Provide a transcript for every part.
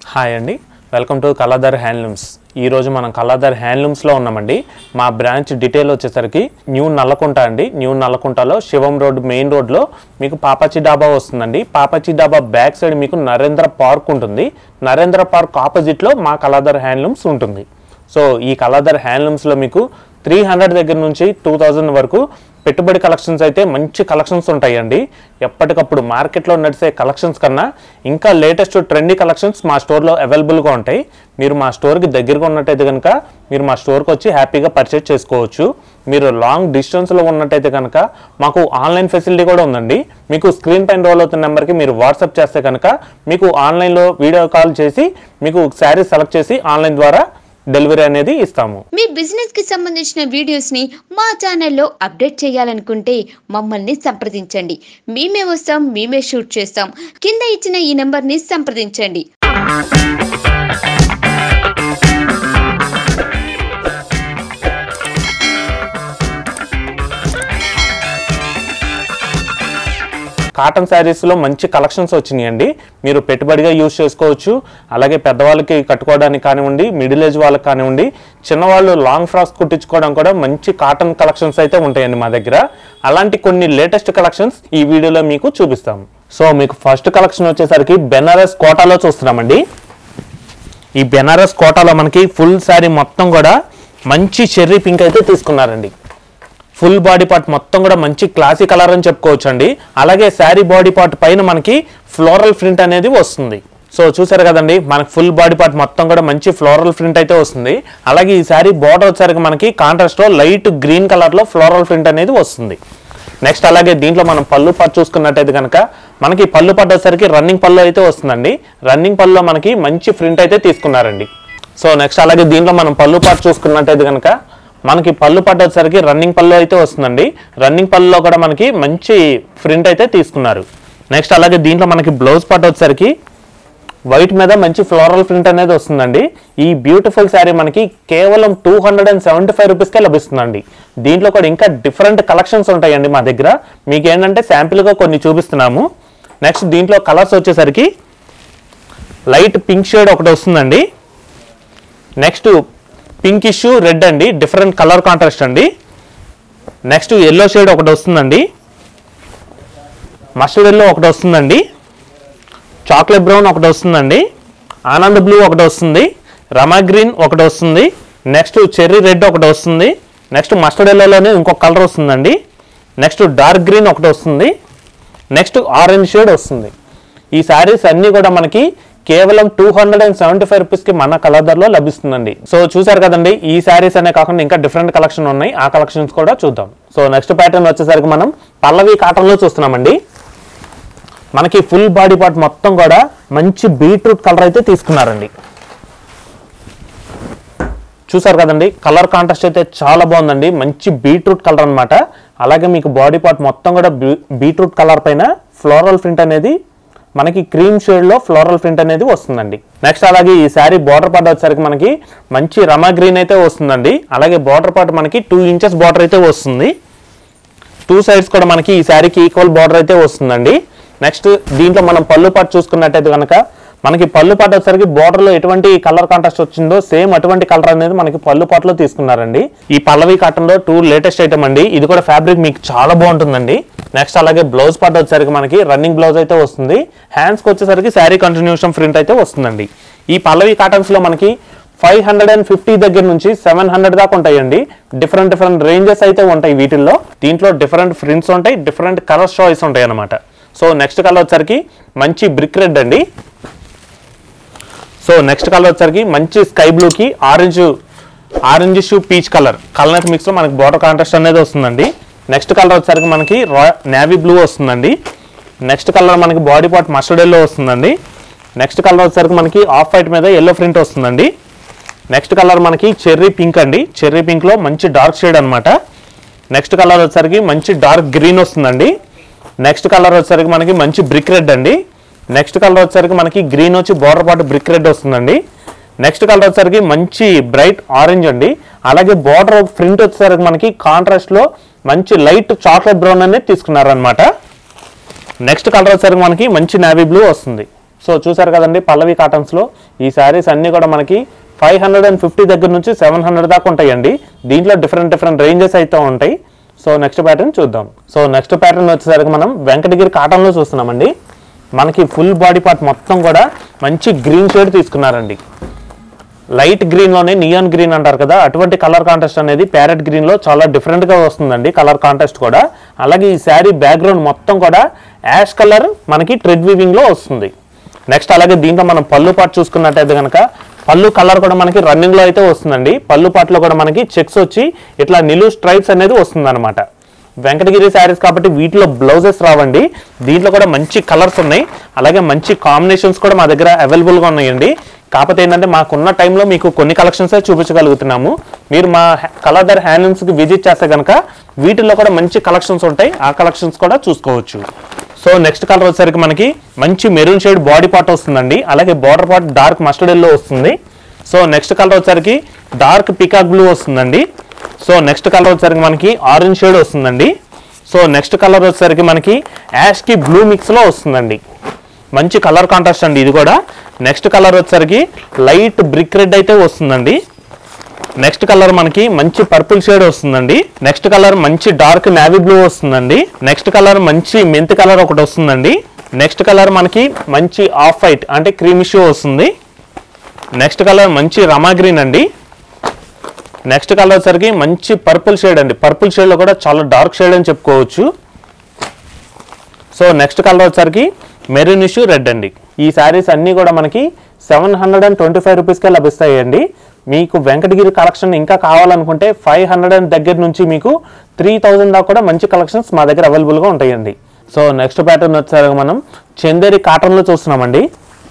hi అండి welcome to Kaladhar handlooms ఈరోజు మనం కళాధర్ హ్యాండ్లూమ్స్లో ఉన్నామండి మా బ్రాంచ్ డీటెయిల్ వచ్చేసరికి న్యూ నల్లకుంట అండి న్యూ నల్లకుంటలో శివం రోడ్ మెయిన్ రోడ్లో మీకు పాపాచి డాబా వస్తుందండి పాపాచి డాబా బ్యాక్ సైడ్ మీకు నరేంద్ర పార్క్ ఉంటుంది నరేంద్ర పార్క్ ఆపోజిట్లో మా కళాధర్ హ్యాండ్లూమ్స్ ఉంటుంది సో ఈ కళాధర్ హ్యాండ్లూమ్స్లో మీకు త్రీ హండ్రెడ్ దగ్గర నుంచి టూ థౌజండ్ వరకు పెట్టుబడి కలెక్షన్స్ అయితే మంచి కలెక్షన్స్ ఉంటాయండి ఎప్పటికప్పుడు మార్కెట్లో నడిచే కలెక్షన్స్ కన్నా ఇంకా లేటెస్ట్ ట్రెండీ కలెక్షన్స్ మా స్టోర్లో అవైలబుల్గా ఉంటాయి మీరు మా స్టోర్కి దగ్గరగా ఉన్నట్టయితే కనుక మీరు మా స్టోర్కి వచ్చి హ్యాపీగా పర్చేస్ చేసుకోవచ్చు మీరు లాంగ్ డిస్టెన్స్లో ఉన్నట్టయితే కనుక మాకు ఆన్లైన్ ఫెసిలిటీ కూడా ఉందండి మీకు స్క్రీన్ పైన రోల్ అవుతున్న నెంబర్కి మీరు వాట్సాప్ చేస్తే కనుక మీకు ఆన్లైన్లో వీడియో కాల్ చేసి మీకు శారీ సెలెక్ట్ చేసి ఆన్లైన్ ద్వారా డెలివరీ అనేది ఇస్తాము మీ బిజినెస్ కి సంబంధించిన వీడియోస్ ని మా ఛానల్లో అప్డేట్ చేయాలనుకుంటే మమ్మల్ని సంప్రదించండి మేమే వస్తాం మేమే షూట్ చేస్తాం కింద ఇచ్చిన ఈ నెంబర్ ని సంప్రదించండి కాటన్ శారీస్లో మంచి కలెక్షన్స్ వచ్చినాయండి మీరు పెట్టుబడిగా యూజ్ చేసుకోవచ్చు అలాగే పెద్దవాళ్ళకి కట్టుకోవడానికి కానివ్వండి మిడిల్ ఏజ్ వాళ్ళకి కానివ్వండి చిన్నవాళ్ళు లాంగ్ ఫ్రాక్స్ కుట్టించుకోవడం కూడా మంచి కాటన్ కలెక్షన్స్ అయితే ఉంటాయండి మా దగ్గర అలాంటి కొన్ని లేటెస్ట్ కలెక్షన్స్ ఈ వీడియోలో మీకు చూపిస్తాం సో మీకు ఫస్ట్ కలెక్షన్ వచ్చేసరికి బెనారస్ కోటాలో చూస్తున్నామండి ఈ బెనారస్ కోటాలో మనకి ఫుల్ శారీ మొత్తం కూడా మంచి చెర్రీ పింక్ అయితే తీసుకున్నారండి ఫుల్ బాడీ పార్ట్ మొత్తం కూడా మంచి క్లాసీ కలర్ అని చెప్పుకోవచ్చు అండి అలాగే శారీ బాడీ పార్ట్ పైన మనకి ఫ్లోరల్ ప్రింట్ అనేది వస్తుంది సో చూసారు కదండి మనకి ఫుల్ బాడీ పార్ట్ మొత్తం కూడా మంచి ఫ్లోరల్ ప్రింట్ అయితే వస్తుంది అలాగే ఈ శారీ బార్డర్ వచ్చేసరికి మనకి కాంట్రాస్ట్ లో లైట్ గ్రీన్ కలర్ లో ఫ్లోరల్ ప్రింట్ అనేది వస్తుంది నెక్స్ట్ అలాగే దీంట్లో మనం పళ్ళు పాటు చూసుకున్నట్టయితే కనుక మనకి పళ్ళు పాటు వచ్చేసరికి రన్నింగ్ పళ్ళు అయితే వస్తుందండి రన్నింగ్ పళ్ళులో మనకి మంచి ప్రింట్ అయితే తీసుకున్నారండి సో నెక్స్ట్ అలాగే దీంట్లో మనం పళ్ళు పాటు చూసుకున్నట్టయితే కనుక మనకి పళ్ళు పట్టు వచ్చేసరికి రన్నింగ్ పళ్ళు అయితే వస్తుందండి రన్నింగ్ పళ్ళులో కూడా మనకి మంచి ప్రింట్ అయితే తీసుకున్నారు నెక్స్ట్ అలాగే దీంట్లో మనకి బ్లౌజ్ పట్టు వచ్చేసరికి వైట్ మీద మంచి ఫ్లోరల్ ప్రింట్ అనేది వస్తుందండి ఈ బ్యూటిఫుల్ శారీ మనకి కేవలం two hundred and seventy five రూపీస్కే లభిస్తుందండి దీంట్లో కూడా ఇంకా డిఫరెంట్ కలెక్షన్స్ ఉంటాయండి మా దగ్గర మీకు ఏంటంటే శాంపిల్గా కొన్ని చూపిస్తున్నాము నెక్స్ట్ దీంట్లో కలర్స్ వచ్చేసరికి లైట్ పింక్ షేడ్ ఒకటి వస్తుందండి నెక్స్ట్ పింక్ ఇష్యూ రెడ్ అండి డిఫరెంట్ కలర్ కాంట్రాస్ట్ అండి నెక్స్ట్ ఎల్లో షేడ్ ఒకటి వస్తుందండి మస్టర్డ్ ఎల్లో ఒకటి వస్తుందండి చాక్లెట్ బ్రౌన్ ఒకటి వస్తుందండి ఆనంద్ బ్లూ ఒకటి వస్తుంది రమా గ్రీన్ ఒకటి వస్తుంది నెక్స్ట్ చెర్రీ రెడ్ ఒకటి వస్తుంది నెక్స్ట్ మస్టర్డ్ ఎల్లోలోనే ఇంకొక కలర్ వస్తుందండి నెక్స్ట్ డార్క్ గ్రీన్ ఒకటి వస్తుంది నెక్స్ట్ ఆరెంజ్ షేడ్ వస్తుంది ఈ శారీస్ అన్నీ కూడా మనకి కేవలం two hundred and seventy five రూపీస్కి మన కలర్లో లభిస్తుందండి సో చూసారు కదండి ఈ శారీస్ అనే కాకుండా ఇంకా డిఫరెంట్ కలెక్షన్ ఉన్నాయి ఆ కలెక్షన్స్ కూడా చూద్దాం సో నెక్స్ట్ ప్యాటర్న్ వచ్చేసరికి మనం పల్లవి కాటన్లో చూస్తున్నామండి మనకి ఫుల్ బాడీ పార్ట్ మొత్తం కూడా మంచి బీట్రూట్ కలర్ అయితే తీసుకున్నారండి చూసారు కదండి కలర్ కాంట్రాస్ట్ అయితే చాలా బాగుందండి మంచి బీట్రూట్ కలర్ అన్నమాట అలాగే మీకు బాడీ పార్ట్ మొత్తం కూడా బీ- బీట్రూట్ కలర్ పైన ఫ్లోరల్ ప్రింట్ అనేది మనకి క్రీమ్ షేడ్లో ఫ్లోరల్ ప్రింట్ అనేది వస్తుందండి నెక్స్ట్ అలాగే ఈ శారీ బార్డర్ పార్ట్ వచ్చేసరికి మనకి మంచి రమా గ్రీన్ అయితే వస్తుందండి అలాగే బార్డర్ పార్ట్ మనకి టూ ఇంచెస్ బార్డర్ అయితే వస్తుంది టూ సైడ్స్ కూడా మనకి ఈ శారీకి ఈక్వల్ బార్డర్ అయితే వస్తుందండి నెక్స్ట్ దీంట్లో మనం పళ్ళు పాటు చూసుకున్నట్టయితే కనుక మనకి పళ్ళు పాటు వచ్చేసరికి border లో ఎటువంటి కలర్ కాంట్రాస్ట్ వచ్చిందో సేమ్ అటువంటి కలర్ అనేది మనకి పళ్ళు పాటలో తీసుకున్నారండి ఈ పల్లవి కాటన్ లో టూ లేటెస్ట్ ఐటమ్ అండి ఇది కూడా ఫ్యాబ్రిక్ మీకు చాలా బాగుంటుందండి నెక్స్ట్ అలాగే బ్లౌజ్ పార్ట్ వచ్చేసరికి మనకి రన్నింగ్ బ్లౌజ్ అయితే వస్తుంది హ్యాండ్స్ కి వచ్చేసరికి శారీ కంటిన్యూషన్ ప్రింట్ అయితే వస్తుందండి ఈ పల్లవి కాటన్స్ లో మనకి ఫైవ్ హండ్రెడ్ అండ్ ఫిఫ్టీ దగ్గర నుంచి సెవెన్ హండ్రెడ్ దాకా ఉంటాయండి డిఫరెంట్ డిఫరెంట్ రేంజెస్ అయితే ఉంటాయి వీటిల్లో దీంట్లో డిఫరెంట్ ప్రింట్స్ ఉంటాయి డిఫరెంట్ కలర్ చాయిస్ ఉంటాయి అన్నమాట సో నెక్స్ట్ కలర్ వచ్చరికి మంచి బ్రిక్ రెడ్ అండి సో నెక్స్ట్ కలర్ వచ్చరికి మంచి స్కై బ్లూకి ఆరెంజ్ ఆరెంజ్ షూ పీచ్ కలర్ కలర్ మిక్స్లో మనకి బార్డర్ కాంట్రాస్ట్ అనేది వస్తుందండి నెక్స్ట్ కలర్ వచ్చరికి మనకి నేవీ బ్లూ వస్తుందండి నెక్స్ట్ కలర్ మనకి బాడీ పార్ట్ మస్టర్డ్ ఎల్లో వస్తుందండి నెక్స్ట్ కలర్ వచ్చరికి మనకి ఆఫ్ వైట్ మీద ఎల్లో ప్రింట్ వస్తుందండి నెక్స్ట్ కలర్ మనకి చెర్రీ పింక్ అండి చెర్రీ పింక్లో మంచి డార్క్ షేడ్ అన్నమాట నెక్స్ట్ కలర్ వచ్చేసరికి మంచి డార్క్ గ్రీన్ వస్తుందండి నెక్స్ట్ కలర్ వచ్చేసరికి మనకి మంచి బ్రిక్ రెడ్ అండి నెక్స్ట్ కలర్ వచ్చేసరికి మనకి గ్రీన్ వచ్చి బార్డర్ పాటు బ్రిక్ రెడ్ వస్తుందండి నెక్స్ట్ కలర్ వచ్చేసరికి మంచి బ్రైట్ ఆరెంజ్ అండి అలాగే బార్డర్ ప్రింట్ వచ్చేసరికి మనకి కాంట్రాస్ట్ లో మంచి లైట్ చాక్లెట్ బ్రౌన్ అనేది తీసుకున్నారనమాట నెక్స్ట్ కలర్ వచ్చేసరికి మనకి మంచి నావీ బ్లూ వస్తుంది సో చూసారు కదండి పల్లవి కాటన్స్లో ఈ శారీస్ అన్నీ కూడా మనకి ఫైవ్ హండ్రెడ్ అండ్ ఫిఫ్టీ దగ్గర నుంచి సెవెన్ హండ్రెడ్ దాకా ఉంటాయండి దీంట్లో డిఫరెంట్ డిఫరెంట్ రేంజెస్ అయితే ఉంటాయి సో నెక్స్ట్ ప్యాటర్న్ చూద్దాం సో నెక్స్ట్ ప్యాటర్న్ వచ్చేసరికి మనం వెంకటగిరి కాటన్లో చూస్తున్నామండి మనకి ఫుల్ బాడీ పార్ట్ మొత్తం కూడా మంచి గ్రీన్ షేడ్ తీసుకున్నారండి లైట్ గ్రీన్ లోనే నియాన్ గ్రీన్ అంటారు కదా అటువంటి కలర్ కాంటెస్ట్ అనేది ప్యారెట్ గ్రీన్ లో చాలా డిఫరెంట్ గా వస్తుందండి కలర్ కాంటెస్ట్ కూడా అలాగే ఈ శారీ బ్యాక్గ్రౌండ్ మొత్తం కూడా యాష్ కలర్ మనకి ట్రెడ్ వీవింగ్ లో వస్తుంది నెక్స్ట్ అలాగే దీంట్లో మనం పళ్ళు పాటు చూసుకున్నట్టయితే కనుక పళ్ళు కలర్ కూడా మనకి రన్నింగ్ లో అయితే వస్తుందండి పళ్ళు పాటలో కూడా మనకి చెక్స్ వచ్చి ఇట్లా నిలువు స్ట్రైప్స్ అనేది వస్తుంది వెంకటగిరి శారీస్ కాబట్టి వీటిలో బ్లౌజెస్ రావండి దీంట్లో కూడా మంచి కలర్స్ ఉన్నాయి అలాగే మంచి కాంబినేషన్స్ కూడా మా దగ్గర అవైలబుల్గా ఉన్నాయండి కాకపోతే ఏంటంటే మాకున్న టైంలో మీకు కొన్ని కలెక్షన్స్ చూపించగలుగుతున్నాము మీరు మా కలర్దర్ హ్యాండ్లూమ్స్కి విజిట్ చేస్తే కనుక వీటిల్లో కూడా మంచి కలెక్షన్స్ ఉంటాయి ఆ కలెక్షన్స్ కూడా చూసుకోవచ్చు సో నెక్స్ట్ కలర్ వచ్చేసరికి మనకి మంచి మెరూన్ షేడ్ బాడీ పార్ట్ వస్తుందండి అలాగే border part dark mustard yellow వస్తుంది సో నెక్స్ట్ కలర్ వచ్చేసరికి డార్క్ పికాక్ బ్లూ వస్తుందండి సో నెక్స్ట్ కలర్ వచ్చేసరికి మనకి ఆరెంజ్ షేడ్ వస్తుందండి సో నెక్స్ట్ కలర్ వచ్చేసరికి మనకి యాష్కి బ్లూ మిక్స్లో వస్తుందండి మంచి కలర్ కాంట్రాస్ట్ అండి ఇది కూడా నెక్స్ట్ కలర్ వచ్చేసరికి లైట్ బ్రిక్ రెడ్ అయితే వస్తుందండి నెక్స్ట్ కలర్ మనకి మంచి పర్పుల్ షేడ్ వస్తుందండి నెక్స్ట్ కలర్ మంచి డార్క్ నావీ బ్లూ వస్తుందండి నెక్స్ట్ కలర్ మంచి మెంత్ కలర్ ఒకటి వస్తుందండి నెక్స్ట్ కలర్ మనకి మంచి ఆఫ్ వైట్ అంటే క్రీమిషో వస్తుంది నెక్స్ట్ కలర్ మంచి రమా గ్రీన్ అండి నెక్స్ట్ కలర్ వచ్చేసరికి మంచి పర్పుల్ షేడ్ అండి పర్పుల్ షేడ్లో కూడా చాలా డార్క్ షేడ్ అని చెప్పుకోవచ్చు సో నెక్స్ట్ కలర్ వచ్చేసరికి మెరూన్ ఇష్యూ రెడ్ అండి ఈ శారీస్ అన్నీ కూడా మనకి seven hundred and twenty five రూపీస్కే లభిస్తాయండి మీకు వెంకటగిరి కలెక్షన్ ఇంకా కావాలనుకుంటే ఫైవ్ హండ్రెడ్ అండ్ దగ్గర నుంచి మీకు త్రీ థౌజండ్ దాకా కూడా మంచి కలెక్షన్స్ మా దగ్గర అవైలబుల్గా ఉంటాయండి సో నెక్స్ట్ ప్యాటర్న్ వచ్చేసరికి మనం చందేరి కాటన్లో చూస్తున్నామండి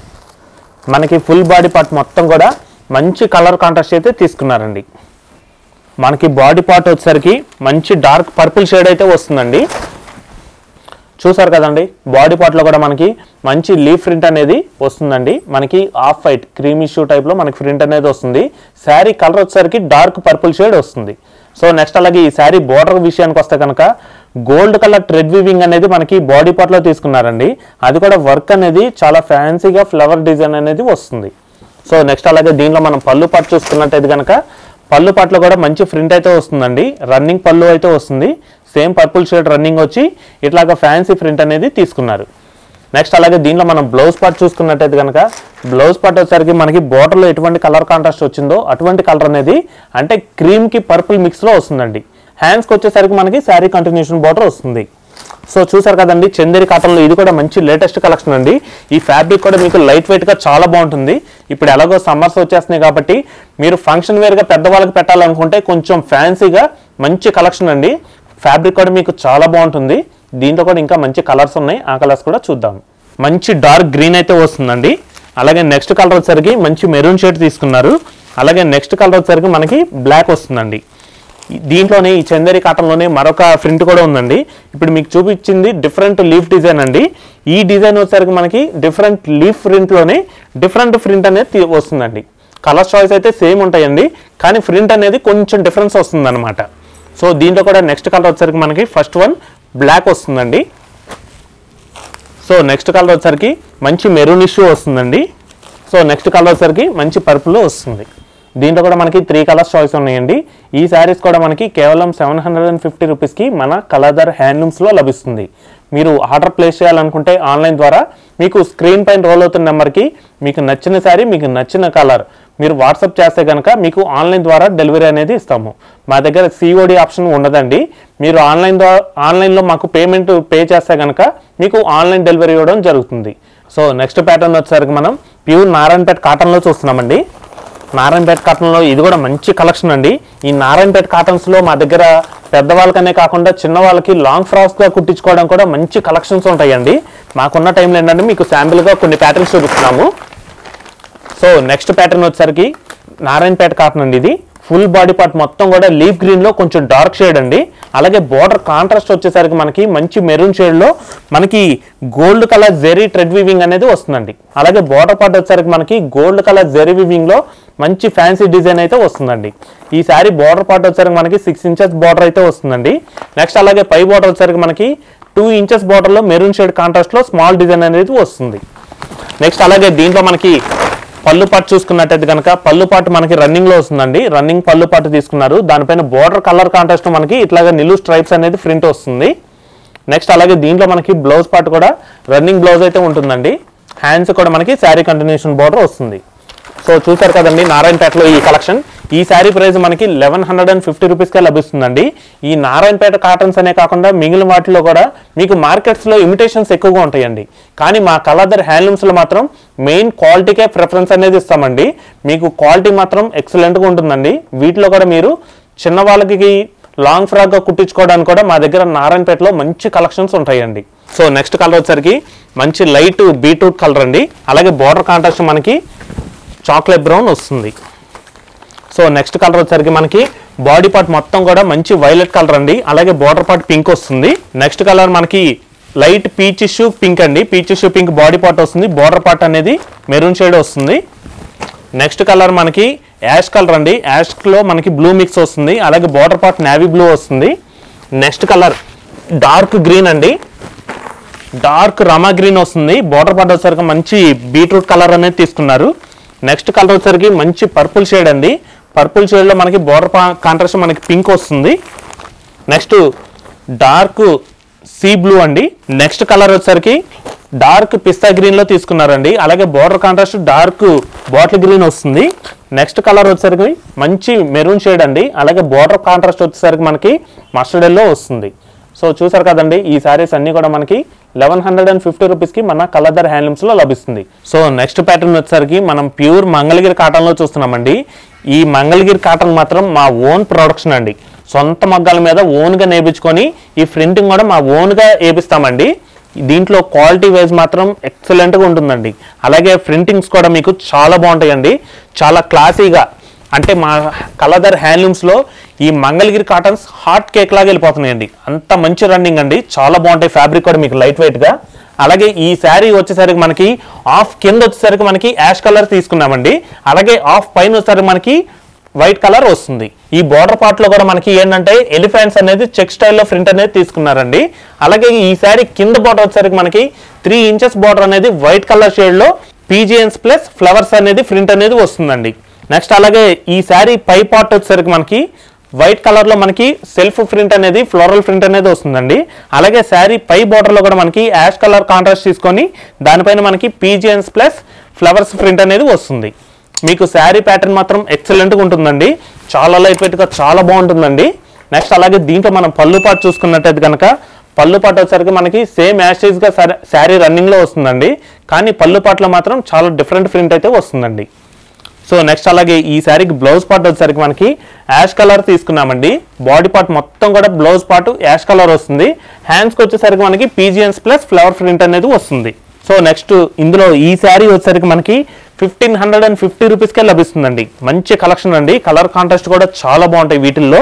మనకి ఫుల్ బాడీ పార్ట్ మొత్తం కూడా మంచి కలర్ కాంట్రాస్ట్ అయితే తీసుకున్నారండి మనకి బాడీ పార్ట్ వచ్చేసరికి మంచి డార్క్ పర్పుల్ షేడ్ అయితే వస్తుందండి చూసారు కదండి బాడీ పార్ట్లో కూడా మనకి మంచి లీఫ్ ప్రింట్ అనేది వస్తుందండి మనకి ఆఫ్ వైట్ క్రీమీ షూ టైప్లో మనకి ప్రింట్ అనేది వస్తుంది శారీ కలర్ వచ్చేసరికి డార్క్ పర్పుల్ షేడ్ వస్తుంది సో నెక్స్ట్ అలాగే ఈ శారీ బోర్డర్ విషయానికి వస్తే కనుక గోల్డ్ కలర్ ట్రెడ్ వీవింగ్ అనేది మనకి బాడీ పార్ట్లో తీసుకున్నారండి అది కూడా వర్క్ అనేది చాలా ఫ్యాన్సీగా ఫ్లవర్ డిజైన్ అనేది వస్తుంది సో నెక్స్ట్ అలాగే దీనిలో మనం పళ్ళు పాటు చూసుకున్నట్టయితే కనుక పళ్ళు పాటలో కూడా మంచి ప్రింట్ అయితే వస్తుందండి రన్నింగ్ పళ్ళు అయితే వస్తుంది సేమ్ పర్పుల్ షేడ్ రన్నింగ్ వచ్చి ఇట్లాగా ఫ్యాన్సీ ప్రింట్ అనేది తీసుకున్నారు నెక్స్ట్ అలాగే దీంట్లో మనం బ్లౌజ్ పార్ట్ చూసుకున్నట్టయితే కనుక బ్లౌజ్ పార్ట్ వచ్చేసరికి మనకి బోర్డర్లో ఎటువంటి కలర్ కాంట్రాస్ట్ వచ్చిందో అటువంటి కలర్ అనేది అంటే క్రీమ్కి పర్పుల్ మిక్స్లో వస్తుందండి హ్యాండ్స్కి వచ్చేసరికి మనకి శారీ కంటిన్యూషన్ బోర్డర్ వస్తుంది సో చూసారు కదండి చందేరి కాటన్లో ఇది కూడా మంచి లేటెస్ట్ కలెక్షన్ అండి ఈ ఫ్యాబ్రిక్ కూడా మీకు లైట్ వెయిట్గా చాలా బాగుంటుంది ఇప్పుడు ఎలాగో సమ్మర్స్ వచ్చేస్తున్నాయి కాబట్టి మీరు ఫంక్షన్ వేర్గా పెద్దవాళ్ళకి పెట్టాలనుకుంటే కొంచెం ఫ్యాన్సీగా మంచి కలెక్షన్ అండి ఫ్యాబ్రిక్ కూడా మీకు చాలా బాగుంటుంది దీంట్లో కూడా ఇంకా మంచి కలర్స్ ఉన్నాయి ఆ కలర్స్ కూడా చూద్దాం మంచి డార్క్ గ్రీన్ అయితే వస్తుందండి అలాగే నెక్స్ట్ కలర్ వచ్చేసరికి మంచి మెరూన్ షేడ్ తీసుకున్నారు అలాగే నెక్స్ట్ కలర్ వచ్చేసరికి మనకి బ్లాక్ వస్తుందండి ఈ- దీంట్లోనే ఈ చందేరి కాటన్లోనే మరొక ప్రింట్ కూడా ఉందండి ఇప్పుడు మీకు చూపించింది డిఫరెంట్ లీఫ్ డిజైన్ అండి ఈ డిజైన్ వచ్చేసరికి మనకి డిఫరెంట్ లీఫ్ ప్రింట్లోనే డిఫరెంట్ ప్రింట్ అనేది తీ- వస్తుందండి కలర్ చాయిస్ అయితే సేమ్ ఉంటాయండి కానీ ప్రింట్ అనేది కొంచెం డిఫరెన్స్ వస్తుందన్నమాట సో దీంట్లో కూడా నెక్స్ట్ కలర్ వచ్చేసరికి మనకి ఫస్ట్ వన్ బ్లాక్ వస్తుందండి సో నెక్స్ట్ కలర్ వచ్చేసరికి మంచి మెరూన్ ఇష్యూ వస్తుందండి సో నెక్స్ట్ కలర్ వచ్చేసరికి మంచి పర్పుల్ వస్తుంది దీంట్లో కూడా మనకి త్రీ కలర్స్ చాయిస్ ఉన్నాయండి ఈ శారీస్ కూడా మనకి కేవలం సెవెన్ హండ్రెడ్ అండ్ ఫిఫ్టీ రూపీస్కి మన కలర్దర్ హ్యాండ్లూమ్స్లో లభిస్తుంది మీరు ఆర్డర్ ప్లేస్ చేయాలనుకుంటే ఆన్లైన్ ద్వారా మీకు స్క్రీన్ పైన రోల్ అవుతున్న నెంబర్కి మీకు నచ్చిన శారీ మీకు నచ్చిన కలర్ మీరు వాట్సాప్ చేస్తే కనుక మీకు ఆన్లైన్ ద్వారా డెలివరీ అనేది ఇస్తాము మా దగ్గర సిఓడి ఆప్షన్ ఉండదండి మీరు ఆన్లైన్ ద్వారా ఆన్లైన్లో మాకు పేమెంట్ పే చేస్తే కనుక మీకు ఆన్లైన్ డెలివరీ ఇవ్వడం జరుగుతుంది సో నెక్స్ట్ ప్యాటర్న్ వచ్చేసరికి మనం ప్యూర్ నారాయణపేట కాటన్లో చూస్తున్నామండి నారాయణపేట కాటన్లో ఇది కూడా మంచి కలెక్షన్ అండి ఈ నారాయణపేట కాటన్స్లో మా దగ్గర పెద్దవాళ్ళకనే కాకుండా చిన్న వాళ్ళకి లాంగ్ ఫ్రాక్స్గా కుట్టించుకోవడం కూడా మంచి కలెక్షన్స్ ఉంటాయండి మాకున్న టైంలో ఏంటంటే మీకు శాంపిల్గా కొన్ని ప్యాటర్న్స్ చూపిస్తున్నాము సో నెక్స్ట్ ప్యాటర్న్ వచ్చేసరికి నారాయణపేట కాటన్ అండి ఇది ఫుల్ బాడీ పార్ట్ మొత్తం కూడా లీఫ్ గ్రీన్ లో కొంచెం డార్క్ షేడ్ అండి అలాగే బోర్డర్ కాంట్రాస్ట్ వచ్చేసరికి మనకి మంచి మెరూన్ షేడ్ లో మనకి gold colour zari thread weaving అనేది వస్తుందండి అలాగే బోర్డర్ పార్ట్ వచ్చేసరికి మనకి గోల్డ్ కలర్ జెరీ వీవింగ్ లో మంచి ఫ్యాన్సీ డిజైన్ అయితే వస్తుందండి ఈ శారీ బోర్డర్ పార్ట్ వచ్చేసరికి మనకి సిక్స్ ఇంచెస్ బార్డర్ అయితే వస్తుందండి నెక్స్ట్ అలాగే పై బార్డర్ వచ్చేసరికి మనకి టూ ఇంచెస్ బార్డర్ లో మెరూన్ షేడ్ కాంట్రాస్ట్ లో స్మాల్ డిజైన్ అనేది వస్తుంది నెక్స్ట్ అలాగే దీంట్లో మనకి పళ్ళు పాటు చూసుకున్నట్టయితే కనుక పళ్ళు పాటు మనకి రన్నింగ్ లో వస్తుందండి రన్నింగ్ పళ్ళు పాటు తీసుకున్నారు దానిపైన బోర్డర్ కలర్ కాంట్రాస్ట్ మనకి ఇట్లాగా నిలువు స్ట్రైప్స్ అనేది ప్రింట్ వస్తుంది నెక్స్ట్ అలాగే దీంట్లో మనకి బ్లౌజ్ పార్ట్ కూడా రన్నింగ్ బ్లౌజ్ అయితే ఉంటుందండి హ్యాండ్స్ కూడా మనకి శారీ కంటిన్యూషన్ బోర్డర్ వస్తుంది సో చూసారు కదండి నారాయణపేటలో ఈ కలెక్షన్ ఈ శారీ ప్రైస్ మనకి లెవెన్ హండ్రెడ్ అండ్ ఫిఫ్టీ రూపీస్కే లభిస్తుందండి ఈ నారాయణపేట కాటన్స్ అనే కాకుండా మిగిలిన వాటిలో కూడా మీకు మార్కెట్స్లో ఇమిటేషన్స్ ఎక్కువగా ఉంటాయండి కానీ మా కలర్ హ్యాండ్లూమ్స్లో మాత్రం మెయిన్ క్వాలిటీకే ప్రిఫరెన్స్ అనేది ఇస్తామండి మీకు క్వాలిటీ మాత్రం ఎక్సలెంట్గా ఉంటుందండి వీటిలో కూడా మీరు చిన్న వాళ్ళకి లాంగ్ ఫ్రాక్ గా కుట్టించుకోవడానికి కూడా మా దగ్గర నారాయణపేటలో మంచి కలెక్షన్స్ ఉంటాయండి సో నెక్స్ట్ కలర్ వచ్చేసరికి మంచి లైట్ బీట్రూట్ కలర్ అండి అలాగే బార్డర్ కాంట్రాస్ట్ మనకి చాక్లెట్ బ్రౌన్ వస్తుంది సో నెక్స్ట్ కలర్ వచ్చేసరికి మనకి బాడీ పార్ట్ మొత్తం కూడా మంచి వైలెట్ కలర్ అండి అలాగే బార్డర్ పార్ట్ పింక్ వస్తుంది నెక్స్ట్ కలర్ మనకి లైట్ పీచ్ ఇష్యూ పింక్ అండి peach issue pink body part వస్తుంది బార్డర్ పార్ట్ అనేది మెరూన్ షేడ్ వస్తుంది నెక్స్ట్ కలర్ మనకి యాష్ కలర్ అండి యాష్ లో మనకి బ్లూ మిక్స్ వస్తుంది అలాగే బార్డర్ పార్ట్ నేవీ బ్లూ వస్తుంది నెక్స్ట్ కలర్ డార్క్ గ్రీన్ అండి డార్క్ రమా గ్రీన్ వస్తుంది బార్డర్ పార్ట్ వచ్చేసరికి మంచి బీట్రూట్ కలర్ అనేది తీసుకున్నారు నెక్స్ట్ కలర్ వచ్చేసరికి మంచి పర్పుల్ షేడ్ అండి పర్పుల్ షేడ్లో మనకి బార్డర్ కాంట్రాస్ట్ మనకి పింక్ వస్తుంది నెక్స్ట్ డార్క్ సీ బ్లూ అండి నెక్స్ట్ కలర్ వచ్చేసరికి డార్క్ పిస్తా గ్రీన్ లో తీసుకున్నారండి అలాగే border contrast dark bottle green వస్తుంది నెక్స్ట్ కలర్ వచ్చేసరికి మంచి మెరూన్ షేడ్ అండి అలాగే బోర్డర్ కాంట్రాస్ట్ వచ్చేసరికి మనకి మస్టర్డ్ ఎల్లో వస్తుంది సో చూసారు కదండి ఈ సారీస్ అన్ని కూడా మనకి లెవెన్ హండ్రెడ్ అండ్ ఫిఫ్టీ రూపీస్కి మన కలర్దర్ హ్యాండ్లూమ్స్ లో లభిస్తుంది సో నెక్స్ట్ ప్యాటర్న్ వచ్చేసరికి మనం ప్యూర్ మంగళగిరి కాటన్ లో చూస్తున్నామండి ఈ మంగళగిరి కాటన్ మాత్రం మా ఓన్ ప్రొడక్షన్ అండి సొంత మగ్గాల మీద ఓన్గా నేర్పించుకొని ఈ ప్రింటింగ్ కూడా మా ఓన్గా వేపిస్తామండి దీంట్లో క్వాలిటీ వైజ్ మాత్రం ఎక్సలెంట్గా ఉంటుందండి అలాగే ప్రింటింగ్స్ కూడా మీకు చాలా బాగుంటాయండి చాలా క్లాసీగా అంటే మా కలదర్ హ్యాండ్లూమ్స్లో ఈ మంగళగిరి కాటన్స్ హాట్ కేక్ లాగా వెళ్ళిపోతున్నాయండి అంత మంచి రన్నింగ్ అండి చాలా బాగుంటాయి ఫ్యాబ్రిక్ కూడా మీకు లైట్ వెయిట్గా అలాగే ఈ శారీ వచ్చేసరికి మనకి ఆఫ్ కింద వచ్చేసరికి మనకి యాష్ కలర్ తీసుకున్నామండి అలాగే ఆఫ్ పైన వచ్చేసరికి మనకి వైట్ కలర్ వస్తుంది ఈ బార్డర్ పార్ట్ లో కూడా మనకి ఏంటంటే ఎలిఫెంట్స్ అనేది చెక్ స్టైల్లో ప్రింట్ అనేది తీసుకున్నారండి అలాగే ఈ శారీ కింద బార్డర్ వచ్చేసరికి మనకి త్రీ ఇంచెస్ బార్డర్ అనేది వైట్ కలర్ షేడ్ లో పీజిఎన్స్ ప్లస్ ఫ్లవర్స్ అనేది ప్రింట్ అనేది వస్తుందండి నెక్స్ట్ అలాగే ఈ శారీ పై పార్ట్ వచ్చేసరికి మనకి వైట్ కలర్ లో మనకి సెల్ఫ్ ప్రింట్ అనేది ఫ్లోరల్ ప్రింట్ అనేది వస్తుందండి అలాగే శారీ పై బార్డర్ లో కూడా మనకి యాష్ కలర్ కాంట్రాస్ట్ తీసుకొని దానిపైన మనకి పీజిఎన్స్ ప్లస్ ఫ్లవర్స్ ప్రింట్ అనేది వస్తుంది మీకు శారీ ప్యాటర్న్ మాత్రం ఎక్సలెంట్గా ఉంటుందండి చాలా లైట్ వెయిట్గా చాలా బాగుంటుందండి నెక్స్ట్ అలాగే దీంట్లో మనం పళ్ళు పాటు చూసుకున్నట్టయితే కనుక పళ్ళు పాటు వచ్చేసరికి మనకి సేమ్ యాషేజ్గా శారీ రన్నింగ్లో వస్తుందండి కానీ పళ్ళు పాటలో మాత్రం చాలా డిఫరెంట్ ప్రింట్ అయితే వస్తుందండి సో నెక్స్ట్ అలాగే ఈ శారీకి బ్లౌజ్ పార్ట్ వచ్చేసరికి మనకి యాష్ కలర్ తీసుకున్నామండి బాడీ పార్ట్ మొత్తం కూడా బ్లౌజ్ పార్ట్ యాష్ కలర్ వస్తుంది హ్యాండ్స్కి వచ్చేసరికి మనకి పీజిఎన్స్ ప్లస్ ఫ్లవర్ ప్రింట్ అనేది వస్తుంది సో నెక్స్ట్ ఇందులో ఈ శారీ వచ్చేసరికి మనకి ఫిఫ్టీన్ హండ్రెడ్ అండ్ ఫిఫ్టీ రూపీస్కే లభిస్తుందండి మంచి కలెక్షన్ అండి కలర్ కాంట్రాస్ట్ కూడా చాలా బాగుంటాయి వీటిల్లో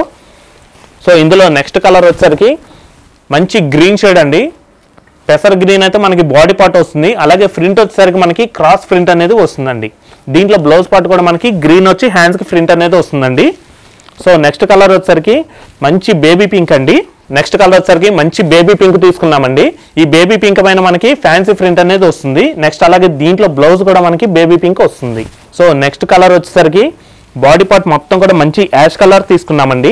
సో ఇందులో నెక్స్ట్ కలర్ వచ్చేసరికి మంచి గ్రీన్ షేడ్ అండి పెసర్ గ్రీన్ అయితే మనకి బాడీ పార్ట్ వస్తుంది అలాగే ప్రింట్ వచ్చేసరికి మనకి క్రాస్ ప్రింట్ అనేది వస్తుందండి దీంట్లో బ్లౌజ్ పార్ట్ కూడా మనకి గ్రీన్ వచ్చి హ్యాండ్స్కి ప్రింట్ అనేది వస్తుందండి సో నెక్స్ట్ కలర్ వచ్చేసరికి మంచి బేబీ పింక్ అండి నెక్స్ట్ కలర్ వచ్చేసరికి మంచి బేబీ పింక్ తీసుకున్నామండి ఈ బేబీ పింక్ పైన మనకి ఫ్యాన్సీ ప్రింట్ అనేది వస్తుంది నెక్స్ట్ అలాగే దీంట్లో బ్లౌజ్ కూడా మనకి బేబీ పింక్ వస్తుంది సో నెక్స్ట్ కలర్ వచ్చేసరికి బాడీ పార్ట్ మొత్తం కూడా మంచి యాష్ కలర్ తీసుకున్నామండి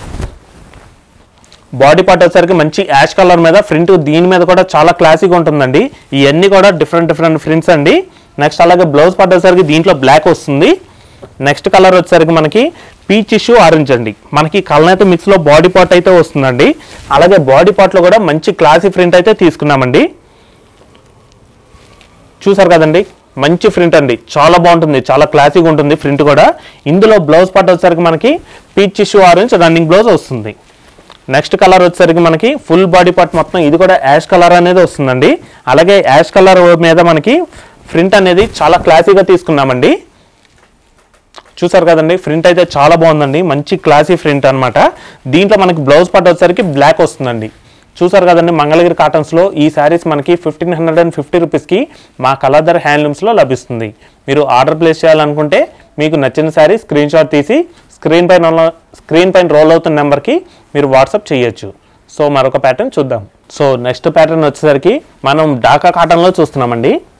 బాడీ పార్ట్ వచ్చేసరికి మంచి యాష్ కలర్ మీద ఫ్రంట్ దీని మీద కూడా చాలా క్లాసిక్ ఉంటుందండి ఇవన్నీ కూడా డిఫరెంట్ డిఫరెంట్ ప్రింట్స్ అండి నెక్స్ట్ అలాగే బ్లౌజ్ పార్ట్ వచ్చేసరికి దీంట్లో బ్లాక్ వస్తుంది నెక్స్ట్ కలర్ వచ్చేసరికి మనకి పీచ్ ఇష్యూ ఆరెంజ్ అండి మనకి కలనైతే మిక్స్ లో బాడీ పార్ట్ అయితే వస్తుందండి అలాగే బాడీ పార్ట్ లో కూడా మంచి క్లాసీ ప్రింట్ అయితే తీసుకున్నామండి చూసారు కదండి మంచి ప్రింట్ అండి చాలా బాగుంటుంది చాలా క్లాసిక్ ఉంటుంది ప్రింట్ కూడా ఇందులో బ్లౌజ్ పార్ట్ వచ్చేసరికి మనకి peach issue orange running blouse వస్తుంది నెక్స్ట్ కలర్ వచ్చేసరికి మనకి ఫుల్ బాడీ పార్ట్ మొత్తం ఇది కూడా యాష్ కలర్ అనేది వస్తుందండి అలాగే యాష్ కలర్ మీద మనకి ప్రింట్ అనేది చాలా క్లాసీగా తీసుకున్నామండి చూసారు కదండి ప్రింట్ అయితే చాలా బాగుందండి మంచి క్లాసీ ప్రింట్ అన్నమాట దీంట్లో మనకి బ్లౌజ్ పార్ట్ వచ్చేసరికి బ్లాక్ వస్తుందండి చూసారు కదండి మంగళగిరి కాటన్స్లో ఈ శారీస్ మనకి ఫిఫ్టీన్ హండ్రెడ్ అండ్ ఫిఫ్టీ రూపీస్కి మా కలర్దర్ హ్యాండ్లూమ్స్లో లభిస్తుంది మీరు ఆర్డర్ ప్లేస్ చేయాలనుకుంటే మీకు నచ్చిన శారీ స్క్రీన్ షాట్ తీసి స్క్రీన్ పైన ఉన్న- స్క్రీన్ పైన రోల్ అవుతున్న నెంబర్కి మీరు వాట్సాప్ చేయొచ్చు సో మరొక ప్యాటర్న్ చూద్దాం సో నెక్స్ట్ ప్యాటర్న్ వచ్చేసరికి మనం డాకా కాటన్లో చూస్తున్నామండి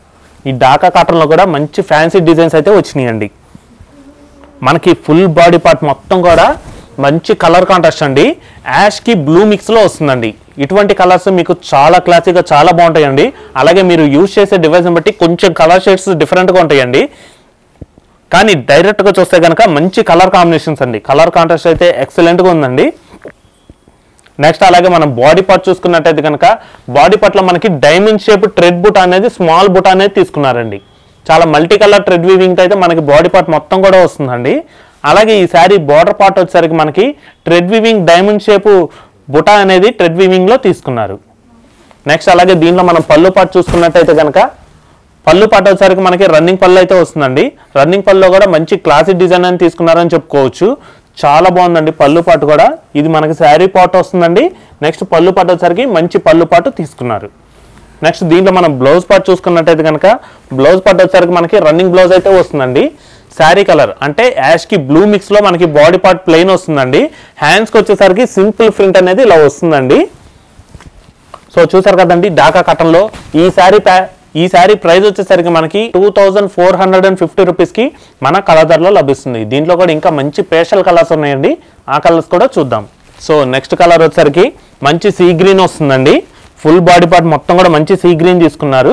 ఈ డాకా కాటన్లో కూడా మంచి ఫ్యాన్సీ డిజైన్స్ అయితే వచ్చినాయండి మనకి ఫుల్ బాడీ పార్ట్ మొత్తం కూడా మంచి కలర్ కాంట్రాస్ట్ అండి యాష్కి బ్లూ మిక్స్లో వస్తుందండి ఇటువంటి కలర్స్ మీకు చాలా క్లాసిక్గా చాలా బాగుంటాయండి అలాగే మీరు యూజ్ చేసే డివైస్ని బట్టి కొంచెం కలర్ షేడ్స్ డిఫరెంట్గా ఉంటాయండి కానీ డైరెక్ట్గా చూస్తే కనుక మంచి కలర్ కాంబినేషన్స్ అండి కలర్ కాంట్రాస్ట్ అయితే ఎక్సలెంట్గా ఉందండి నెక్స్ట్ అలాగే మనం బాడీ పార్ట్ చూసుకున్నట్టయితే కనుక బాడీ పార్ట్లో మనకి డైమండ్ షేప్ ట్రెడ్ బుట్ అనేది స్మాల్ బుట్ అనేది తీసుకున్నారండి చాలా మల్టీ కలర్ ట్రెడ్ వీవింగ్ అయితే మనకి బాడీ పార్ట్ మొత్తం కూడా వస్తుందండి అలాగే ఈ శారీ బార్డర్ పార్ట్ వచ్చేసరికి మనకి ట్రెడ్ వీవింగ్ డైమండ్ షేపు బుటా అనేది ట్రెడ్ వీవింగ్లో తీసుకున్నారు నెక్స్ట్ అలాగే దీంట్లో మనం పళ్ళు పార్ట్ చూసుకున్నట్టయితే కనుక పళ్ళు పాట వచ్చేసరికి మనకి రన్నింగ్ పళ్ళు అయితే వస్తుందండి రన్నింగ్ పళ్ళులో కూడా మంచి క్లాసిక్ డిజైన్ అని తీసుకున్నారని చెప్పుకోవచ్చు చాలా బాగుందండి పళ్ళు పాటు కూడా ఇది మనకి శారీ పాట్ వస్తుందండి నెక్స్ట్ పళ్ళు పాటు వచ్చేసరికి మంచి పళ్ళు పాటు తీసుకున్నారు నెక్స్ట్ దీంట్లో మనం బ్లౌజ్ పార్ట్ చూసుకున్నట్టయితే కనుక బ్లౌజ్ పార్ట్ వచ్చేసరికి మనకి రన్నింగ్ బ్లౌజ్ అయితే వస్తుందండి శారీ కలర్ అంటే యాష్కి బ్లూ మిక్స్లో మనకి బాడీ పార్ట్ ప్లెయిన్ వస్తుందండి హ్యాండ్స్కి వచ్చేసరికి సింపుల్ ప్రింట్ అనేది ఇలా వస్తుందండి సో చూసారు కదండి డాకా కాటన్లో ఈ శారీ ప్యా ఈ శారీ ప్రైస్ వచ్చేసరికి మనకి two thousand four hundred and fifty రూపీస్కి మన కలర్లో లభిస్తుంది దీంట్లో కూడా ఇంకా మంచి పేషల్ కలర్స్ ఉన్నాయండి ఆ కలర్స్ కూడా చూద్దాం సో నెక్స్ట్ కలర్ వచ్చేసరికి మంచి సీ గ్రీన్ వస్తుందండి ఫుల్ బాడీ పార్ట్ మొత్తం కూడా మంచి సీ గ్రీన్ తీసుకున్నారు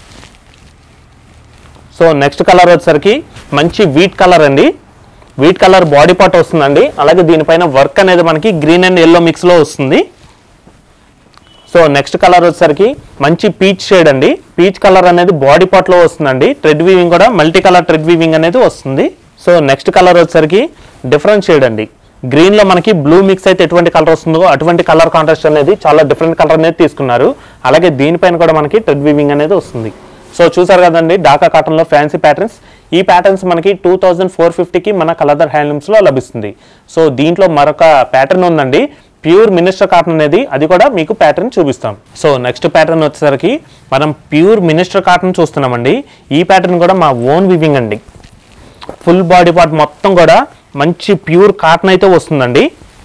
సో నెక్స్ట్ కలర్ వచ్చేసరికి మంచి వీట్ కలర్ అండి వీట్ కలర్ బాడీ పార్ట్ వస్తుందండి అలాగే దీనిపైన వర్క్ అనేది మనకి గ్రీన్ అండ్ ఎల్లో మిక్స్లో వస్తుంది సో నెక్స్ట్ కలర్ వచ్చేసరికి మంచి పీచ్ షేడ్ అండి పీచ్ కలర్ అనేది బాడీ పార్ట్లో వస్తుందండి ట్రెడ్ వీవింగ్ కూడా మల్టీ కలర్ ట్రెడ్ వీవింగ్ అనేది వస్తుంది సో నెక్స్ట్ కలర్ వచ్చేసరికి డిఫరెంట్ షేడ్ అండి గ్రీన్లో మనకి బ్లూ మిక్స్ అయితే ఎటువంటి కలర్ వస్తుందో అటువంటి కలర్ కాంట్రాస్ట్ అనేది చాలా డిఫరెంట్ కలర్ అనేది తీసుకున్నారు అలాగే దీనిపైన కూడా మనకి ట్రెడ్ వీవింగ్ అనేది వస్తుంది సో చూసారు కదండి డాకా కాటన్లో ఫ్యాన్సీ ప్యాటర్న్స్ ఈ ప్యాటర్న్స్ మనకి టూ థౌజండ్ ఫోర్ ఫిఫ్టీకి మన కలర్ హ్యాండ్లూమ్స్లో లభిస్తుంది సో దీంట్లో మరొక ప్యాటర్న్ ఉందండి ప్యూర్ మినిస్టర్ కాటన్ అనేది అది కూడా మీకు ప్యాటర్న్ చూపిస్తాం సో నెక్స్ట్ ప్యాటర్న్ వచ్చేసరికి మనం ప్యూర్ మినిస్టర్ కాటన్ చూస్తున్నామండి ఈ ప్యాటర్న్ కూడా మా ఓన్ వివింగ్ అండి ఫుల్ బాడీ పార్ట్ మొత్తం కూడా మంచి ప్యూర్ కాటన్ అయితే వస్తుందండి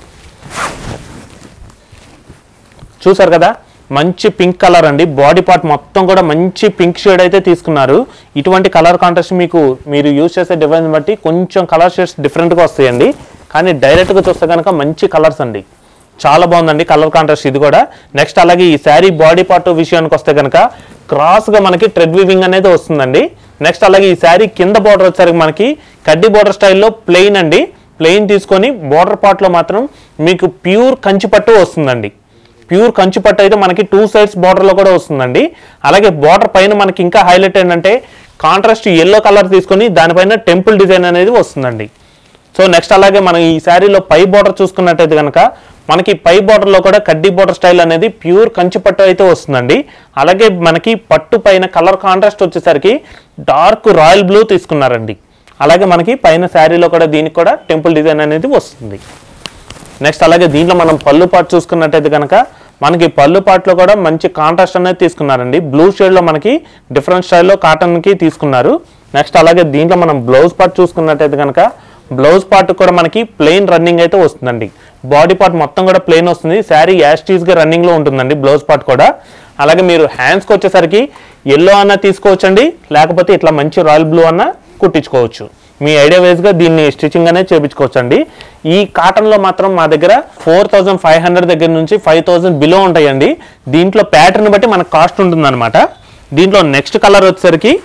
చూసారు కదా మంచి పింక్ కలర్ అండి బాడీ పార్ట్ మొత్తం కూడా మంచి పింక్ షేడ్ అయితే తీసుకున్నారు ఇటువంటి కలర్ కాంట్రాస్ట్ మీకు మీరు యూజ్ చేసే డిజైన్ బట్టి కొంచెం కలర్ షేడ్స్ డిఫరెంట్గా వస్తాయండి కానీ డైరెక్ట్గా చూస్తే కనుక మంచి కలర్స్ అండి చాలా బాగుందండి కలర్ కాంట్రాస్ట్ ఇది కూడా నెక్స్ట్ అలాగే ఈ శారీ బాడీ పార్ట్ విషయానికి వస్తే కనుక క్రాస్గా మనకి ట్రెడ్ వీవింగ్ అనేది వస్తుందండి నెక్స్ట్ అలాగే ఈ శారీ కింద బార్డర్ వచ్చేసరికి మనకి కడ్డీ బార్డర్ స్టైల్లో ప్లెయిన్ అండి ప్లెయిన్ తీసుకొని బార్డర్ పార్ట్లో మాత్రం మీకు ప్యూర్ కంచి పట్టు వస్తుందండి ప్యూర్ కంచి పట్టు అయితే మనకి టూ సైడ్స్ బార్డర్లో కూడా వస్తుందండి అలాగే బార్డర్ పైన మనకి ఇంకా హైలైట్ ఏంటంటే కాంట్రాస్ట్ ఎల్లో కలర్ తీసుకొని దానిపైన టెంపుల్ డిజైన్ అనేది వస్తుందండి సో నెక్స్ట్ అలాగే మనం ఈ శారీలో పై బార్డర్ చూసుకున్నట్టయితే కనుక మనకి పై బార్డర్లో కూడా కడ్డీ బార్డర్ స్టైల్ అనేది ప్యూర్ కంచి పట్టు అయితే వస్తుందండి అలాగే మనకి పట్టు పైన కలర్ కాంట్రాస్ట్ వచ్చేసరికి డార్క్ రాయల్ బ్లూ తీసుకున్నారండి అలాగే మనకి పైన శారీలో కూడా దీనికి కూడా టెంపుల్ డిజైన్ అనేది వస్తుంది నెక్స్ట్ అలాగే దీంట్లో మనం పళ్ళు పాటు చూసుకున్నట్టయితే కనుక మనకి పళ్ళు పాటలో కూడా మంచి కాంట్రాస్ట్ అనేది తీసుకున్నారండి బ్లూ షేడ్లో మనకి డిఫరెంట్ స్టైల్లో కాటన్కి తీసుకున్నారు నెక్స్ట్ అలాగే దీంట్లో మనం బ్లౌజ్ పార్ట్ చూసుకున్నట్టయితే కనుక బ్లౌజ్ పార్ట్ కూడా మనకి ప్లెయిన్ రన్నింగ్ అయితే వస్తుందండి బాడీ పార్ట్ మొత్తం కూడా ప్లెయిన్ వస్తుంది శారీ యాస్టీస్గా రన్నింగ్లో ఉంటుందండి బ్లౌజ్ పార్ట్ కూడా అలాగే మీరు హ్యాండ్స్కి వచ్చేసరికి ఎల్లో అన్న తీసుకోవచ్చండి లేకపోతే ఇట్లా మంచి రాయల్ బ్లూ అన్న కుట్టించుకోవచ్చు మీ ఐడియా వైజ్గా దీన్ని స్టిచ్చింగ్ అనేది చేయించుకోవచ్చు అండి ఈ కాటన్లో మాత్రం మా దగ్గర ఫోర్ థౌజండ్ ఫైవ్ హండ్రెడ్ దగ్గర నుంచి ఫైవ్ థౌజండ్ బిలో ఉంటాయండి దీంట్లో ప్యాటర్న్ బట్టి మనకు కాస్ట్ ఉంటుందన్నమాట దీంట్లో నెక్స్ట్ కలర్ వచ్చేసరికి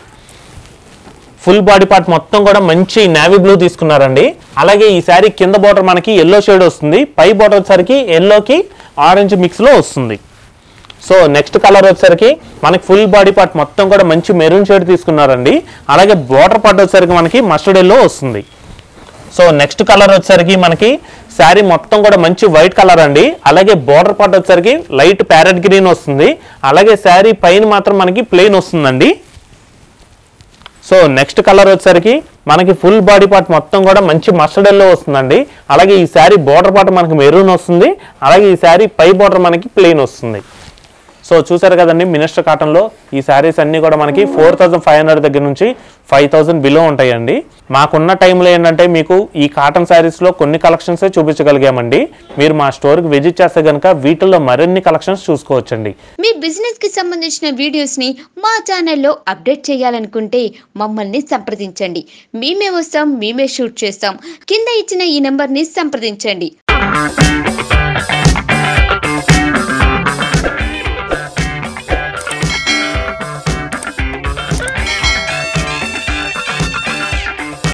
ఫుల్ బాడీ పార్ట్ మొత్తం కూడా మంచి నావీ బ్లూ తీసుకున్నారండి అలాగే ఈ శారీ కింద బార్డర్ మనకి ఎల్లో షేడ్ వస్తుంది పై బార్డర్ వచ్చేసరికి ఎల్లోకి ఆరెంజ్ మిక్స్లో వస్తుంది సో నెక్స్ట్ కలర్ వచ్చేసరికి మనకి ఫుల్ బాడీ పార్ట్ మొత్తం కూడా మంచి మెరూన్ షేడ్ తీసుకున్నారండి అలాగే బార్డర్ పార్ట్ వచ్చేసరికి మనకి మస్టర్డ్ ఎల్లో వస్తుంది సో నెక్స్ట్ కలర్ వచ్చేసరికి మనకి శారీ మొత్తం కూడా మంచి వైట్ కలర్ అండి అలాగే బార్డర్ పార్ట్ వచ్చేసరికి లైట్ ప్యారెట్ గ్రీన్ వస్తుంది అలాగే శారీ పైన మాత్రం మనకి ప్లెయిన్ వస్తుందండి సో నెక్స్ట్ కలర్ వచ్చేసరికి మనకి ఫుల్ బాడీ పార్ట్ మొత్తం కూడా మంచి మస్టర్డ్ ఎల్లో వస్తుందండి అలాగే ఈ శారీ బార్డర్ పార్ట్ మనకి మెరూన్ వస్తుంది అలాగే ఈ శారీ పై బార్డర్ మనకి ప్లెయిన్ వస్తుంది సో చూసారు కదండి మినిస్టర్ కాటన్లో ఈ శారీస్ అన్నీ కూడా మనకి ఫోర్ థౌసండ్ ఫైవ్ హండ్రెడ్ దగ్గర నుంచి ఫైవ్ థౌసండ్ బిలో ఉంటాయండి మాకున్న టైంలో ఏంటంటే మీకు ఈ కాటన్ శారీస్లో కొన్ని కలెక్షన్స్ చూపించగలిగామండి మీరు మా స్టోర్కి విజిట్ చేస్తే కనుక వీటిల్లో మరిన్ని కలెక్షన్స్ చూసుకోవచ్చండి మీ బిజినెస్ కి సంబంధించిన వీడియోస్ ని మా ఛానల్లో అప్డేట్ చేయాలనుకుంటే మమ్మల్ని సంప్రదించండి మేమే వస్తాం మేమే షూట్ చేస్తాం కింద ఇచ్చిన ఈ నెంబర్ ని సంప్రదించండి